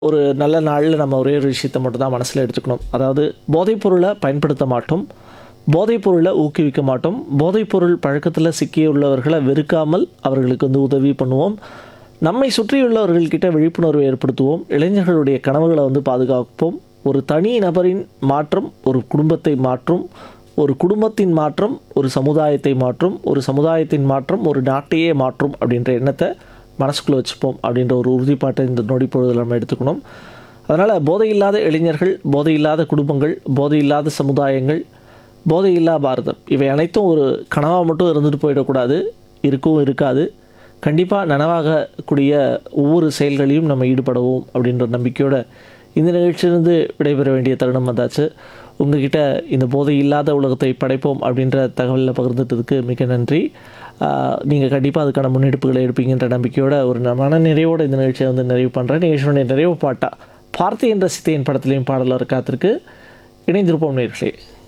ஒரு நல்ல நாளில் நம்ம ஒரே ஒரு விஷயத்தை மட்டும் தான் மனசில் எடுத்துக்கணும் அதாவது போதைப்பொருளை பயன்படுத்த மாட்டோம் போதைப்பொருளை ஊக்குவிக்க மாட்டோம் போதைப்பொருள் பழக்கத்தில் சிக்கியுள்ளவர்களை வெறுக்காமல் அவர்களுக்கு வந்து உதவி பண்ணுவோம் நம்மை சுற்றியுள்ளவர்கள்கிட்ட விழிப்புணர்வை ஏற்படுத்துவோம் இளைஞர்களுடைய கனவுகளை வந்து பாதுகாப்போம் ஒரு தனி நபரின் மாற்றம் ஒரு குடும்பத்தை மாற்றும் ஒரு குடும்பத்தின் மாற்றம் ஒரு சமுதாயத்தை மாற்றும் ஒரு சமுதாயத்தின் மாற்றம் ஒரு நாட்டையே மாற்றும் அப்படின்ற எண்ணத்தை மனசுக்குள்ளே வச்சுப்போம் அப்படின்ற ஒரு உறுதிப்பாட்டை இந்த நொடிப்பொழுதில் நம்ம எடுத்துக்கணும் அதனால் போதையில்லாத இளைஞர்கள் போதையில்லாத குடும்பங்கள் போதையில்லாத சமுதாயங்கள் போதையில்லா பாரதம் இவை அனைத்தும் ஒரு கனவாக மட்டும் இருந்துட்டு போயிடக்கூடாது இருக்கவும் இருக்காது கண்டிப்பாக நனவாகக்கூடிய ஒவ்வொரு செயல்களையும் நம்ம ஈடுபடுவோம் அப்படின்ற நம்பிக்கையோட இந்த நிகழ்ச்சியிலிருந்து விடைபெற வேண்டிய தருணம் வந்தாச்சு உங்ககிட்ட இந்த போதை இல்லாத உலகத்தை படைப்போம் அப்படின்ற தகவலில் பகிர்ந்துட்டதுக்கு மிக நன்றி நீங்கள் கண்டிப்பாக அதுக்கான முன்னெடுப்புகளை எடுப்பீங்கன்ற நம்பிக்கையோட ஒரு ந- மன நிறைவோட இந்த நிகழ்ச்சியை வந்து நிறைவு பண்ணுறேன் நிகழ்ச்சியுடைய நிறைவு பாட்டா பார்த்தி என்ற சித்தையின் படத்துலையும் பாடலர் காத்திருக்கு இணைந்திருப்போம் நேர்களே